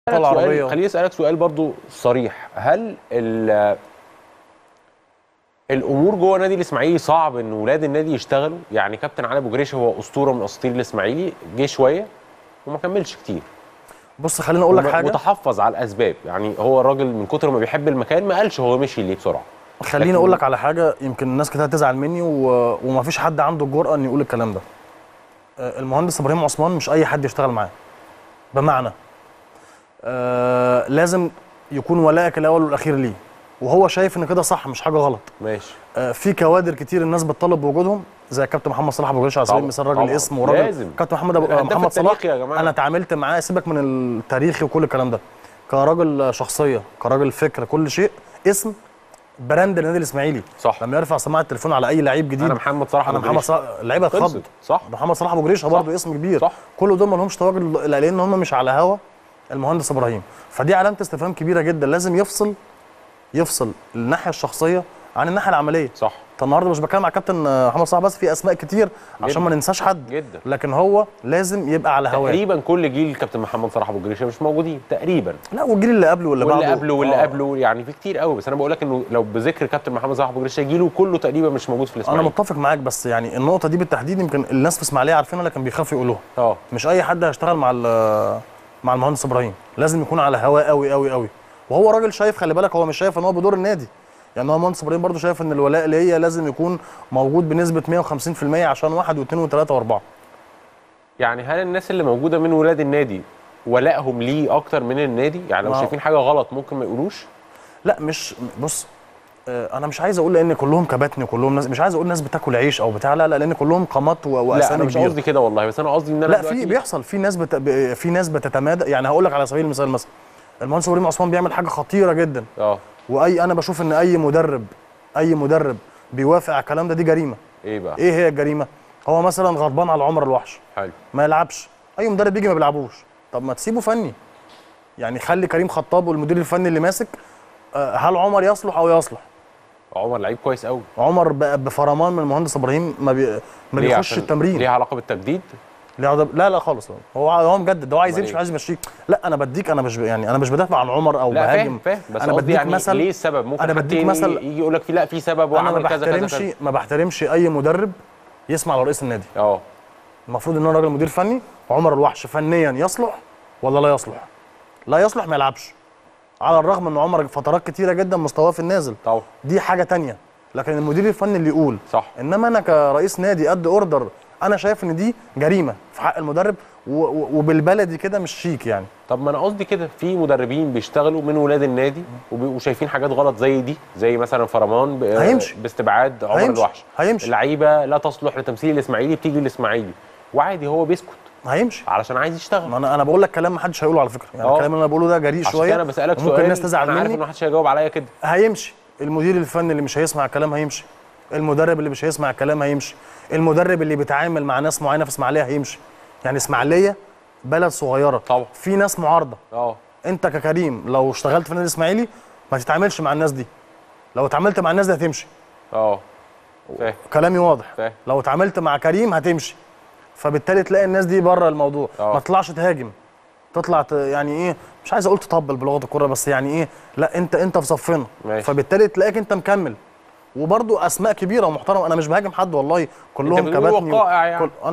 أسألك العربيه سؤال خليني اسالك سؤال برضو صريح هل ال- الامور جوه نادي الاسماعيلي صعب ان ولاد النادي يشتغلوا يعني كابتن علي ابو جريشه هو اسطوره من اساطير الاسماعيلي جه شويه وما كملش كتير بص خليني اقول لك وما- حاجه وتحفظ على الاسباب يعني هو الراجل من كتر ما بيحب المكان ما قالش هو مشي ليه بسرعه خليني لكن- اقول لك على حاجه يمكن الناس كتير هتزعل مني و... ومفيش حد عنده الجرأه ان يقول الكلام ده آه، المهندس ابراهيم عثمان مش اي حد يشتغل معاه بمعنى آه لازم يكون ولائك الاول والاخير ليه وهو شايف ان كده صح مش حاجه غلط ماشي آه في كوادر كتير الناس بتطالب بوجودهم زي كابتن محمد صلاح ابو جريش على سبيل طبعاً، المثال راجل طبعاً. اسم وراجل لازم. كابتن محمد أبو... هداف محمد صلاح التاريخ يا جماعة. انا اتعاملت معاه سيبك من التاريخي وكل الكلام ده كراجل شخصيه كراجل فكر كل شيء اسم براند النادي الاسماعيلي صح. لما يرفع سماعه التليفون على اي لعيب جديد انا محمد صلاح انا أبو محمد جريشة. صلاح لعيبه اتخض خلصت. صح. محمد صلاح ابو جريشه برضه اسم كبير صح. كل دول ما لهمش تواجد لان هم مش على هوا المهندس ابراهيم فدي علامه استفهام كبيره جدا لازم يفصل يفصل الناحيه الشخصيه عن الناحيه العمليه صح طب النهارده مش بتكلم على كابتن آه، محمد صلاح بس في اسماء كتير عشان ما ننساش حد جدا. لكن هو لازم يبقى على هواه تقريبا كل جيل كابتن محمد صلاح ابو جريشه مش موجودين تقريبا لا والجيل اللي قبله واللي بعده واللي قبله واللي آه. قبله يعني في كتير قوي بس انا بقول لك انه لو بذكر كابتن محمد صلاح ابو جريشه جيله كله تقريبا مش موجود في انا الاسماعيلي متفق معاك بس يعني النقطه دي بالتحديد يمكن الناس في اسماعيليه عارفينها لكن بيخافوا يقولوها اه مش اي حد هيشتغل مع ال- مع المهندس ابراهيم لازم يكون على هواه قوي قوي قوي وهو راجل شايف خلي بالك هو مش شايف ان هو بدور النادي يعني هو المهندس ابراهيم برضه شايف ان الولاء ليا لازم يكون موجود بنسبه 150% عشان واحد واثنين وثلاثه واربعه يعني هل الناس اللي موجوده من ولاد النادي ولائهم ليه اكتر من النادي يعني لو ما هو- شايفين حاجه غلط ممكن ما يقولوش لا مش بص آه، انا مش عايز اقول لان كلهم كباتن وكلهم ناس مش عايز اقول ناس بتاكل عيش او بتاع لا لا لان كلهم قامات و- لا واسامي انا مش كبيرة. قصدي كده والله بس انا قصدي ان انا لا دلوقتي- في بيحصل في ناس بت... ب- في ناس بتتمادى يعني هقول لك على سبيل المثال مثلا المهندس ابراهيم عثمان بيعمل حاجه خطيره جدا اه واي انا بشوف ان اي مدرب اي مدرب بيوافق على الكلام ده دي جريمه ايه بقى ايه هي الجريمه هو مثلا غضبان على عمر الوحش حلو ما يلعبش اي مدرب يجي ما بيلعبوش طب ما تسيبه فني يعني خلي كريم خطاب والمدير الفني اللي ماسك آه، هل عمر يصلح او يصلح عمر لعيب كويس قوي عمر بقى بفرمان من المهندس ابراهيم ما, بي... ما ليه؟ بيخش عشان التمرين ليه علاقه بالتجديد ليه عضب- لا لا خالص هو هو مجدد هو عايز أمال يمشي إيه؟ عايز يمشيه لا انا بديك انا مش ب- يعني انا مش بدافع عن عمر او لا بهاجم فاهم فاهم بس انا قصدي بديك يعني مثل ليه السبب ممكن انا حد بديك تاني مثل يجي يقول لك في لا في سبب انا ما وعمل كذا كذا بحترمش كذا ما بحترمش اي مدرب يسمع لرئيس النادي اه المفروض ان انا راجل مدير فني عمر الوحش فنيا يصلح ولا لا يصلح لا يصلح ما يلعبش على الرغم ان عمر فترات كتيره جدا مستواه في النازل طبعا دي حاجه تانية لكن المدير الفني اللي يقول صح. انما انا كرئيس نادي قد اوردر انا شايف ان دي جريمه في حق المدرب و- و- وبالبلدي كده مش شيك يعني طب ما انا قصدي كده في مدربين بيشتغلوا من ولاد النادي وبيبقوا شايفين حاجات غلط زي دي زي مثلا فرمان ب- هيمشي. باستبعاد عمر هيمشي. الوحش هيمشي. اللعيبه لا تصلح لتمثيل الاسماعيلي بتيجي الاسماعيلي وعادي هو بيسكت هيمشي علشان عايز يشتغل ما انا انا بقول لك كلام ما حدش هيقوله على فكره يعني آه. الكلام اللي انا بقوله ده جريء عشان شويه كده انا بسالك ممكن سؤال الناس تزعل انا عارف مني ان محدش هيجاوب عليا كده هيمشي المدير الفني اللي مش هيسمع الكلام هيمشي المدرب اللي مش هيسمع الكلام هيمشي المدرب اللي بيتعامل مع ناس معينه في اسماعيليه هيمشي يعني اسماعيليه بلد صغيره طبعا. في ناس معارضه اه انت ككريم لو اشتغلت في النادي الاسماعيلي ما تتعاملش مع الناس دي لو اتعاملت مع الناس دي هتمشي اه فاهم كلامي واضح فاهم. لو اتعاملت مع كريم هتمشي فبالتالي تلاقي الناس دي بره الموضوع اه. ما تطلعش تهاجم تطلع ت- يعني ايه مش عايز اقول تطبل بلغه الكوره بس يعني ايه لا انت انت في صفنا ماشي. فبالتالي تلاقيك انت مكمل وبرضو اسماء كبيره ومحترمه انا مش بهاجم حد والله كلهم بتقول كباتني وقائع يعني. كل- انا